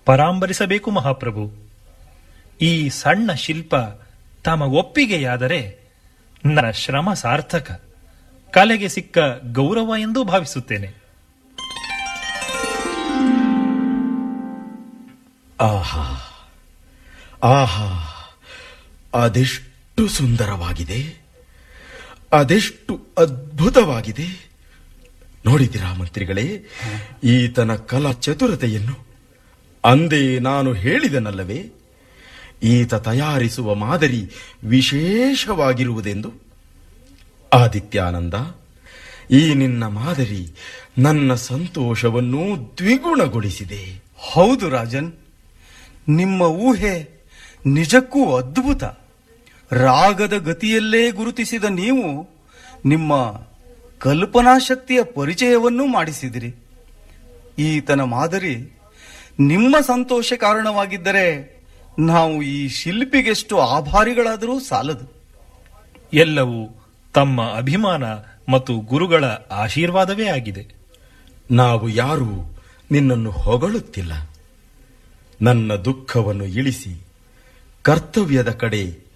ಪರಾಂಬರಿಸಬೇಕು ಮಹಾಪ್ರಭು ಈ ಸಣ್ಣ ಶಿಲ್ಪ ತಮ್ಮ ಒಪ್ಪಿಗೆಯಾದರೆ ನನ್ನ ಶ್ರಮ ಸಾರ್ಥಕ ಕಲೆಗೆ ಸಿಕ್ಕ ಗೌರವ ಎಂದು ಭಾವಿಸುತ್ತೇನೆ ಆಹಾ ಆಹಾ ಅದೆಷ್ಟು ಸುಂದರವಾಗಿದೆ ಅದೆಷ್ಟು ಅದ್ಭುತವಾಗಿದೆ ನೋಡಿದಿರಾ ಮಂತ್ರಿಗಳೇ ಈತನ ಕಲಾ ಚತುರತೆಯನ್ನು ಅಂದೇ ನಾನು ಹೇಳಿದನಲ್ಲವೇ ಈತ ತಯಾರಿಸುವ ಮಾದರಿ ವಿಶೇಷವಾಗಿರುವುದೆಂದು ಆದಿತ್ಯಾನಂದ ಈ ನಿನ್ನ ಮಾದರಿ ನನ್ನ ಸಂತೋಷವನ್ನು ದ್ವಿಗುಣಗೊಳಿಸಿದೆ ಹೌದು ರಾಜನ್ ನಿಮ್ಮ ಊಹೆ ನಿಜಕ್ಕೂ ಅದ್ಭುತ ರಾಗದ ಗತಿಯಲ್ಲೇ ಗುರುತಿಸಿದ ನೀವು ನಿಮ್ಮ ಕಲ್ಪನಾ ಶಕ್ತಿಯ ಪರಿಚಯವನ್ನೂ ಮಾಡಿಸಿದಿರಿ ಈತನ ಮಾದರಿ ನಿಮ್ಮ ಸಂತೋಷ ಕಾರಣವಾಗಿದ್ದರೆ ನಾವು ಈ ಶಿಲ್ಪಿಗೆಷ್ಟು ಆಭಾರಿಗಳಾದರೂ ಸಾಲದು ಎಲ್ಲವೂ ತಮ್ಮ ಅಭಿಮಾನ ಮತ್ತು ಗುರುಗಳ ಆಶೀರ್ವಾದವೇ ಆಗಿದೆ ನಾವು ಯಾರೂ ನಿನ್ನನ್ನು ಹೊಗಳುತ್ತಿಲ್ಲ ನನ್ನ ದುಃಖವನ್ನು ಇಳಿಸಿ ಕರ್ತವ್ಯದ ಕಡೆ